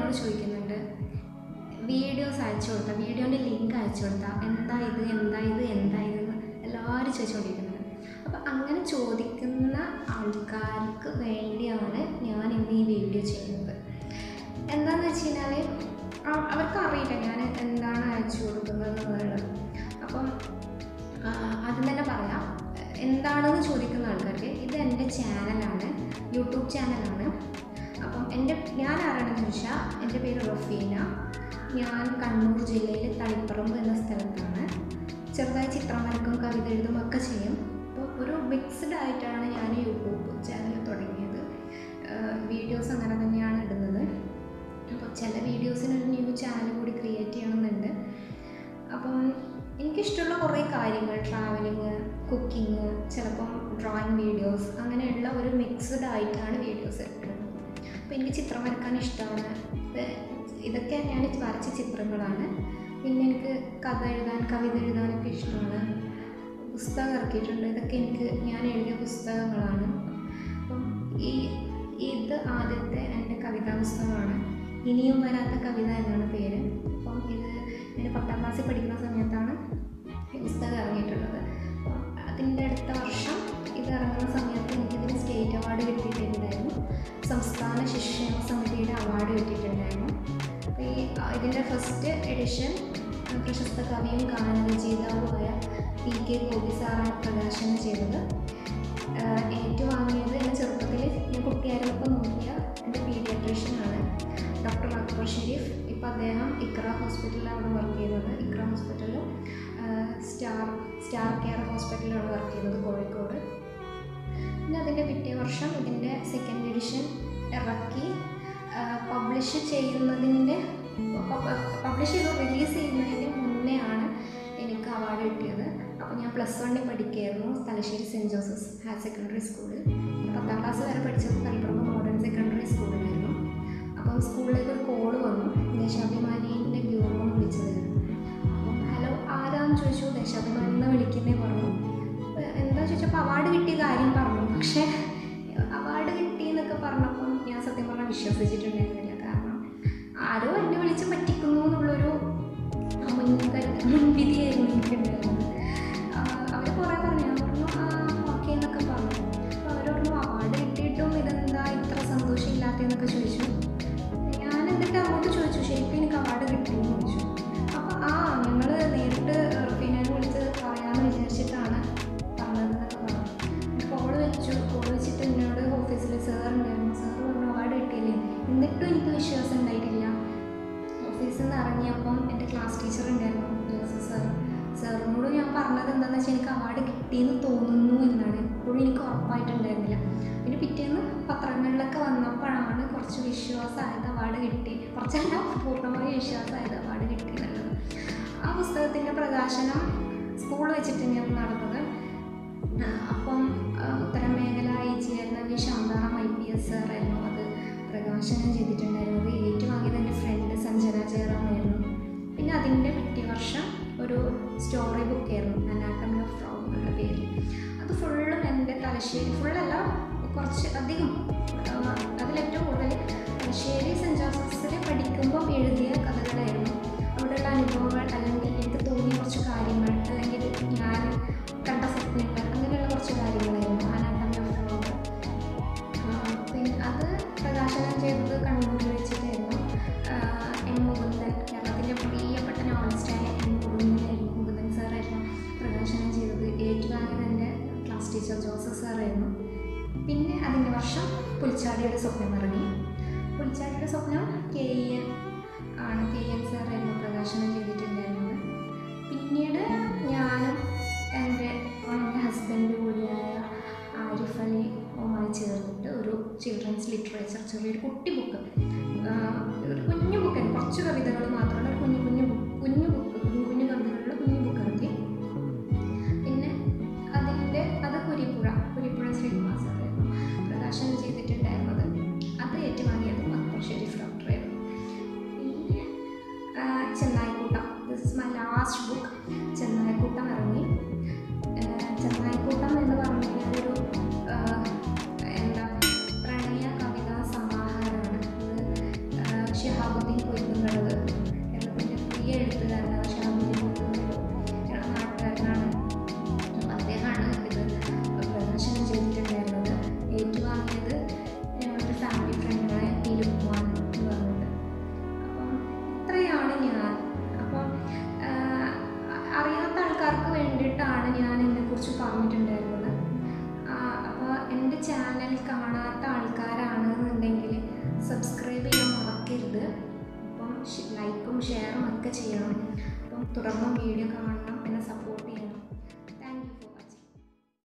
എന്നോട് ചോദിക്കുന്നുണ്ട് വീഡിയോസ് അയച്ചു കൊടുത്താൽ വീഡിയോൻ്റെ ലിങ്ക് അയച്ചു കൊടുത്താൽ എന്താ ഇത് എന്താ ഇത് എന്താ ഇതെന്ന് എല്ലാവരും ചോദിച്ചുകൊണ്ടിരിക്കുന്നുണ്ട് അപ്പോൾ അങ്ങനെ ചോദിക്കുന്ന ആൾക്കാർക്ക് വേണ്ടിയാണ് ഞാൻ ഇന്ന് ഈ വീഡിയോ ചെയ്യുന്നത് എന്താണെന്ന് വെച്ച് കഴിഞ്ഞാൽ അവർക്ക് അറിയില്ല ഞാൻ എന്താണ് അയച്ചു കൊടുക്കുന്നത് എന്നുള്ളത് അപ്പം ആ, ആദ്യം തന്നെ പറയാം എന്താണെന്ന് ചോദിക്കുന്ന ആൾക്കാർക്ക് ഇത് എൻ്റെ ചാനലാണ് യൂട്യൂബ് ചാനലാണ് അപ്പം എൻ്റെ ഞാൻ ആരാണെന്ന് ചോദിച്ചാൽ എൻ്റെ പേര് റഫീന ഞാൻ കണ്ണൂർ ജില്ലയിലെ തളിപ്പറമ്പ് എന്ന സ്ഥലത്താണ് ചെറുതായി ചിത്രം വരക്കും കവിത എഴുതും ഒക്കെ ചെയ്യും അപ്പോൾ ഒരു മിക്സ്ഡ് ആയിട്ടാണ് ഞാൻ യൂട്യൂബ് ചാനൽ തുടങ്ങിയത് വീഡിയോസ് അങ്ങനെ തന്നെയാണ് ഇടുന്നത് അപ്പോൾ ചില വീഡിയോസിന് ഒരു ന്യൂ ചാനൽ കൂടി ക്രിയേറ്റ് ചെയ്യണമെന്നുണ്ട് അപ്പം എനിക്കിഷ്ടമുള്ള കുറേ കാര്യങ്ങൾ ട്രാവലിങ് കുക്കിംഗ് ചിലപ്പം ഡ്രോയിങ് വീഡിയോസ് അങ്ങനെയുള്ള ഒരു മിക്സ്ഡ് ആയിട്ടാണ് വീഡിയോസ് ഇടുന്നത് അപ്പോൾ എനിക്ക് ചിത്രം വരക്കാൻ ഇഷ്ടമാണ് ഇത് ഇതൊക്കെ ഞാൻ വരച്ച ചിത്രങ്ങളാണ് പിന്നെ എനിക്ക് കഥ എഴുതാൻ കവിത എഴുതാനൊക്കെ ഇഷ്ടമാണ് പുസ്തകം ഇറക്കിയിട്ടുണ്ട് ഇതൊക്കെ എനിക്ക് ഞാൻ എഴുതിയ പുസ്തകങ്ങളാണ് അപ്പം ഈ ഇത് ആദ്യത്തെ എൻ്റെ കവിതാ പുസ്തകമാണ് ഇനിയും വരാത്ത കവിത എന്നാണ് പേര് അപ്പം ഇത് ഞാൻ പത്താം ക്ലാസ്സിൽ പഠിക്കുന്ന സമയത്താണ് ഈ പുസ്തകം ഇറങ്ങിയിട്ടുള്ളത് അപ്പം അതിൻ്റെ അടുത്ത വർഷം ഇത് ഇറങ്ങുന്ന സമയത്ത് എനിക്കിതിന് സ്റ്റേറ്റ് അവാർഡ് കിട്ടിയിട്ടുണ്ടായിരുന്നു സംസ്ഥാന ശിക്ഷണ സമിതിയുടെ അവാർഡ് കിട്ടിയിട്ടുണ്ടായിരുന്നു അപ്പോൾ ഈ ഇതിൻ്റെ ഫസ്റ്റ് എഡിഷൻ പ്രശസ്ത കവിയും ഗാനരചയിതാവുമായ പി കെ ഗോപി സാറാണ് പ്രകാശനം ചെയ്തത് ആഹ് ഏറ്റുവാങ്ങിയത് എൻ്റെ ചെറുപ്പത്തിൽ ഞാൻ കുട്ടിയായിരുന്നപ്പോൾ നോക്കിയ എൻ്റെ പീഡിയാട്രീഷ്യനാണ് ഡോക്ടർ അക്ബർ ഷെരീഫ് ഇപ്പോൾ അദ്ദേഹം ഇക്ര ഹോസ്പിറ്റലിലാണ് വർക്ക് ചെയ്യുന്നത് ഇക്ര ഹോസ്പിറ്റലിൽ സ്റ്റാർ സ്റ്റാർ കെയർ ഹോസ്പിറ്റലിലാണ് വർക്ക് ചെയ്യുന്നത് കോഴിക്കോട് പിന്നെ അതിൻ്റെ പിറ്റേ വർഷം ഇതിൻ്റെ സെക്കൻഡ് എഡിഷൻ ഇറക്കി പബ്ലിഷ് ചെയ്യുന്നതിൻ്റെ പബ്ലിഷ് ചെയ്ത് റിലീസ് ചെയ്യുന്നതിന് മുന്നേ ആണ് എനിക്ക് അവാർഡ് കിട്ടിയത് അപ്പോൾ ഞാൻ പ്ലസ് വണ്ണിൽ പഠിക്കുകയായിരുന്നു Thalassery saint Joseph's higher secondary സ്കൂളിൽ പത്താം ക്ലാസ് വരെ പഠിച്ചത് തളിപ്പറമ്പ് മോഡേൺ സെക്കൻഡറി സ്കൂളിലായിരുന്നു അപ്പം സ്കൂളിലേക്ക് ഒരു കോള് വന്നു ദേശാഭിമാനിൻ്റെ ബ്യൂറോ വിളിച്ചതായിരുന്നു അപ്പം ഹലോ ആരാന്ന് ചോദിച്ചു ദേശാഭിമാനി എന്ന് വിളിക്കുന്നേ പറഞ്ഞു ഏഹ് എന്താ ചോദിച്ചപ്പോൾ അവാർഡ് കിട്ടിയ കാര്യം പറഞ്ഞു പക്ഷേ അവാർഡ് കിട്ടി എന്നൊക്കെ പറഞ്ഞപ്പം ഞാൻ സത്യം പറഞ്ഞാൽ വിശ്വസിച്ചിട്ടുണ്ടായിരുന്നില്ല കാരണം ആരോ എന്നെ വിളിച്ച് പറ്റിക്കുന്നു എന്നുള്ളൊരു മുൻകരു മുൻവിധിയായിരുന്നു എനിക്കുണ്ടായിരുന്നത് അവർ കുറേ പറഞ്ഞു ഞാൻ പറഞ്ഞു ആ ഓക്കെ എന്നൊക്കെ പറഞ്ഞു അപ്പോൾ അവർ പറഞ്ഞു അവാർഡ് കിട്ടിയിട്ടും ഇതെന്താ ഇത്ര സന്തോഷമില്ലാത്തതെന്നൊക്കെ ചോദിച്ചു ഞാൻ എന്നിട്ട് അങ്ങോട്ട് ചോദിച്ചു ശരിക്കും എനിക്ക് അവാർഡ് കിട്ടിയെന്ന് ചോദിച്ചു അപ്പോൾ ആ ഞങ്ങൾ നേരിട്ട് റഫീനെ വിളിച്ച് പറയാമെന്ന് വിചാരിച്ചിട്ടാണ് പറഞ്ഞതെന്നൊക്കെ പറഞ്ഞു കോള് വെച്ചു കോള് വെച്ചിട്ട് എന്നോട് ഓഫീസിൽ സാർ ഉണ്ടായിരുന്നു സാർ പറഞ്ഞു അവാർഡ് കിട്ടിയില്ലേ എന്നിട്ടും എനിക്ക് വിശ്വാസം ഉണ്ടായിട്ടില്ല ഓഫീസിൽ നിന്ന് ഇറങ്ങിയപ്പം എൻ്റെ ക്ലാസ് ടീച്ചർ ഉണ്ടായിരുന്നു ജോസഫ് സാർ സാറിനോട് ഞാൻ പറഞ്ഞത് എന്താണെന്ന് വെച്ചാൽ എനിക്ക് അവാർഡ് കിട്ടിയെന്ന് തോന്നുന്നു എന്നാണ് ഇപ്പോഴും എനിക്ക് ഉറപ്പായിട്ടുണ്ടായിരുന്നില്ല പിന്നെ പിറ്റേന്ന് പത്രങ്ങളിലൊക്കെ വന്നപ്പോഴാണ് കുറച്ച് വിശ്വാസമായത് അവാർഡ് കിട്ടി കുറച്ചല്ല പൂർണ്ണമായ വിശ്വാസമായത് അവാർഡ് കിട്ടി എന്നുള്ളത് ആ പുസ്തകത്തിൻ്റെ പ്രകാശനം സ്കൂൾ വെച്ചിട്ട് തന്നെയാണ് നടന്നത് ആ, അപ്പം ആ, ഉത്തരമേഖല ഐ ജി ആയിരുന്ന V Santharam I P S സാറായിരുന്നു അത് പ്രകാശനം ചെയ്തിട്ടുണ്ടായിരുന്നത് ഏറ്റുവാങ്ങിയത് എൻ്റെ ഫ്രണ്ട് സഞ്ജന ജയറാമായിരുന്നു പിന്നെ അതിൻ്റെ പിറ്റേ വർഷം ഒരു സ്റ്റോറി ബുക്കായിരുന്നു അനാട്ടമി ഓഫ് ഫ്രോഡ് എന്നുള്ള പേരിൽ അത് ഫുള്ളും എൻ്റെ തലശ്ശേരി ഫുള്ളല്ല കുറച്ച് അധികം ആ, അതിലേറ്റവും കൂടുതൽ തലശ്ശേരി സെൻറ്റ് ജോസഫ്സിൽ പഠിക്കുമ്പം എഴുതിയ കഥകളായിരുന്നു അവിടെയുള്ള അനുഭവങ്ങൾ അല്ലെങ്കിൽ എനിക്ക് തോന്നിയ കുറച്ച് കാര്യങ്ങൾ അല്ലെങ്കിൽ ഞാൻ കണ്ട സ്വപ്നങ്ങൾ അങ്ങനെയുള്ള കുറച്ച് കാര്യങ്ങളായിരുന്നു അനാട്ടമി ഓഫ് ഫ്രോഡ് പിന്നെ അത് പ്രകാശനം ചെയ്തത് കണ്ണൂരിൽ വെച്ചിട്ടായിരുന്നു ആഹ് എം മുകുന്ദൻ കേരളത്തിൻ്റെ പ്രിയപ്പെട്ട നോവലിസ്റ്റായ എം മുകുന്ദനായിരുന്നു മുകുന്ദൻ സാറായിരുന്നു പ്രകാശനം ചെയ്തത് ഏറ്റുവാങ്ങിയത് എൻ്റെ ക്ലാസ് ടീച്ചർ ജോസഫ് സാറായിരുന്നു പിന്നെ അതിൻ്റെ വർഷം പുൽച്ചാടിയുടെ സ്വപ്നം ഇറങ്ങി പുൽച്ചാടിയുടെ സ്വപ്നം കെ ഇ എൻ ആണ് കെ എൻ സാറായിരുന്നു പ്രകാശനം ചെയ്തിട്ടുണ്ടായിരുന്നത് പിന്നീട് ഞാനും എൻ്റെ എൻ്റെ ഹസ്ബൻഡ് കൂടിയായ ആരിഫ് അലിയുമായി ചേർന്നിട്ട് ഒരു ചിൽഡ്രൻസ് ലിറ്ററേച്ചർ ചെറിയൊരു കുട്ടി ബുക്ക് ഒരു കുഞ്ഞു ബുക്ക് കുറച്ച് കവിതകൾ മാത്രമുള്ള ഒരു കുഞ്ഞു കുഞ്ഞു ബുക്ക് കുഞ്ഞു ബുക്ക് കുഞ്ഞു കുഞ്ഞു കവിതകളുള്ള കുഞ്ഞു ബുക്ക് ഇറക്കി പിന്നെ അതിൻ്റെ അത് കുരിപ്പുഴ കുരിപ്പുഴ ശ്രീനിവാസായിരുന്നു പ്രകാശനം ചെയ്തിട്ടുണ്ടായിരുന്നത് അത് ഏറ്റുവാങ്ങിയത് അക്ബർ ഷെരീഫ് ഡോക്ടറായിരുന്നു പിന്നെ ആ, Chennayikkoottam this is my last book Chennayikkoottam ഇറങ്ങി ആ, ചെന്നായിക്കൂട്ടം എന്ന് പറഞ്ഞു കഴിഞ്ഞാൽ ഒരു ആ, എന്താ പ്രണയ കവിതാ സമാഹാരമാണ് ഇത് ആ, ഷിഹാബുദ്ദീൻ എഴുത്തുകാരനാണ് ഷാമിലി ഞങ്ങളുടെ നാട്ടുകാരനാണ് അപ്പോൾ അദ്ദേഹമാണ് ഇത് പ്രദർശനം ചെയ്തിട്ടുണ്ടായിരുന്നത് ഏറ്റുവാങ്ങിയത് ഞങ്ങളുടെ ഫാമിലി ഫ്രണ്ടുകളെ ഇലുക്കുവാൻ എന്ന് പറഞ്ഞിട്ട് അപ്പം ഇത്രയാണ് ഞാൻ അപ്പം ആഹ്, അറിയാത്ത ആൾക്കാർക്ക് വേണ്ടിയിട്ടാണ് ഞാൻ എന്നെക്കുറിച്ച് പറഞ്ഞിട്ടുണ്ടായിരുന്നത് അപ്പോൾ എൻ്റെ ചാനൽ കാണാത്ത ആൾക്കാരാണെന്നുണ്ടെങ്കിൽ സബ്സ്ക്രൈബ് ചെയ്യാൻ മറക്കരുത് അപ്പം ലൈക്കും ഷെയറും ഒക്കെ ചെയ്യണം അപ്പം തുടർന്നും വീഡിയോ കാണണം എന്നെ സപ്പോർട്ട്